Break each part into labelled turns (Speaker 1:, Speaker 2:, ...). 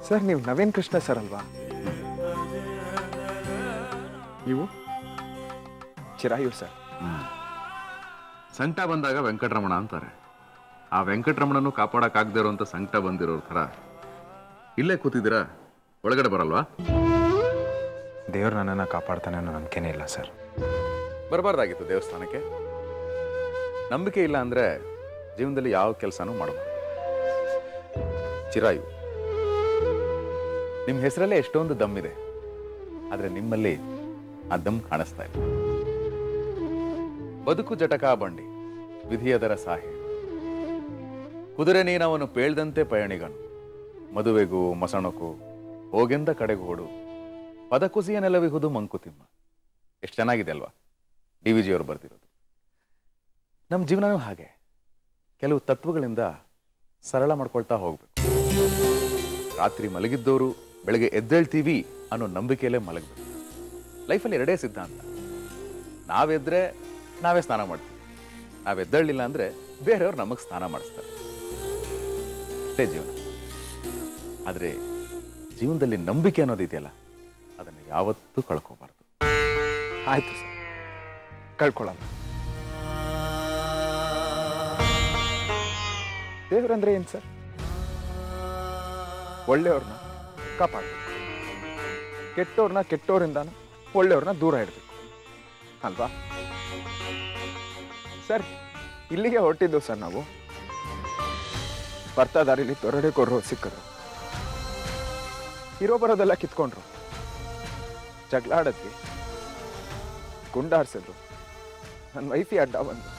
Speaker 1: sir ನೀವು Naveen Krishna sir ಅಲ್ವಾ
Speaker 2: ನೀವು
Speaker 1: ಚಿರಾಯು ಸರ್
Speaker 2: ಸಂಕಟ ಬಂದಾಗ ವೆಂಕಟರಮಣ ಅಂತಾರೆ ಆ ವೆಂಕಟರಮಣನು ಕಾಪಾಡಕ್ಕಾಗದೇ ಇರುವಂತ ಸಂಕಟ ಬಂದಿರೋರ್ ಥರ ಇಲ್ಲೇ ಕೂತಿದ್ದೀರಾ ಒಳಗಡೆ ಬರಲ್ವಾ
Speaker 1: ದೇವ್ರು ನನ್ನನ್ನು ಕಾಪಾಡ್ತಾನೆ ಅನ್ನೋ ನಂಬಿಕೆನೇ ಇಲ್ಲ ಸರ್
Speaker 2: ಬರಬಾರ್ದಾಗಿತ್ತು ದೇವಸ್ಥಾನಕ್ಕೆ ನಂಬಿಕೆ ಇಲ್ಲ ಅಂದ್ರೆ ಜೀವನದಲ್ಲಿ ಯಾವ ಕೆಲಸನೂ ಮಾಡಬಾರ್ದು ಚಿರಾಯು ನಿಮ್ಮ ಹೆಸರಲ್ಲೇ ಎಷ್ಟೊಂದು ದಮ್ಮಿದೆ ಆದ್ರೆ ನಿಮ್ಮಲ್ಲಿ ಆ ದಮ್ ಕಾಣಿಸ್ತಾ ಇಲ್ಲ ಬದುಕು ಜಟಕಾ ಬಂಡಿ ವಿಧಿಯದರ ಸಾಹಿ ಕುದುರೆ ನೀನವನು ಪೇಳ್ದಂತೆ ಪಯಣಿಗನು ಮದುವೆಗೂ ಮಸಣಕ್ಕೂ ಹೋಗೆಂದ ಕಡೆಗೋಡು ಪದಕುಸಿಯ ನೆಲವಿಹುದು ಮಂಕುತಿಮ್ಮ ಎಷ್ಟು ಚೆನ್ನಾಗಿದೆ ಅಲ್ವಾ ಡಿ ವಿ ಜಿಯವರು ಬರ್ತಿರೋದು ನಮ್ಮ ಜೀವನನೂ ಹಾಗೆ ಕೆಲವು ತತ್ವಗಳಿಂದ ಸರಳ ಮಾಡ್ಕೊಳ್ತಾ ಹೋಗ್ಬೇಕು ರಾತ್ರಿ ಮಲಗಿದ್ದವರು ಬೆಳಗ್ಗೆ ಎದ್ದೇಳ್ತೀವಿ ಅನ್ನೋ ನಂಬಿಕೆಯಲ್ಲೇ ಮಲಗಬೇಕು ಲೈಫಲ್ಲಿ ಎರಡೇ ಸಿದ್ಧಾಂತ ನಾವೆದ್ರೆ ನಾವೇ ಸ್ನಾನ ಮಾಡ್ತೀವಿ ನಾವೆದ್ದೇಳಲಿಲ್ಲ ಅಂದ್ರೆ ಬೇರೆಯವ್ರು ನಮಗೆ ಸ್ನಾನ ಮಾಡಿಸ್ತಾರೆ ಅಷ್ಟೇ ಜೀವನ ಆದರೆ ಜೀವನದಲ್ಲಿ ನಂಬಿಕೆ ಅನ್ನೋದಿದೆಯಲ್ಲ ಅದನ್ನು ಯಾವತ್ತೂ ಕಳ್ಕೋಬಾರ್ದು
Speaker 1: ಆಯ್ತು ಸರ್ ಕಳ್ಕೊಳ್ಳಲ್ಲ ದೇವ್ರಂದ್ರೆ ಏನು ಸರ್ ಒಳ್ಳೆಯವ್ರನ್ನ ಕಾಪಾಡಬೇಕು ಕೆಟ್ಟವ್ರನ್ನ ಕೆಟ್ಟವ್ರಿಂದಾನು ಒಳ್ಳೆಯವ್ರನ್ನ ದೂರ ಇಡಬೇಕು ಅಲ್ವಾ ಸರ್ ಇಲ್ಲಿಗೆ ಹೊರಟಿದ್ದು ಸರ್ ನಾವು ಬರ್ತಾ ದಾರಿಲಿ ತೊರಡೆ ಕೊರ್ರು ಸಿಕ್ಕರು ಇರೋ ಬರೋದೆಲ್ಲ ಕಿತ್ಕೊಂಡ್ರು ಜಗಳ ಆಡದ್ವಿ ಗುಂಡಾಡ್ಸಿದ್ರು ನನ್ನ ವೈಫಿ ಅಡ್ಡ ಬಂದು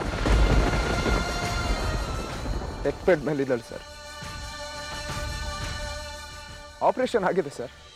Speaker 1: ಟೆಕ್ ಬೆಡ್ ಮೇಲಿದ್ದಾಳೆ ಸರ್ ಆಪರೇಷನ್ ಆಗಿದೆ ಸರ್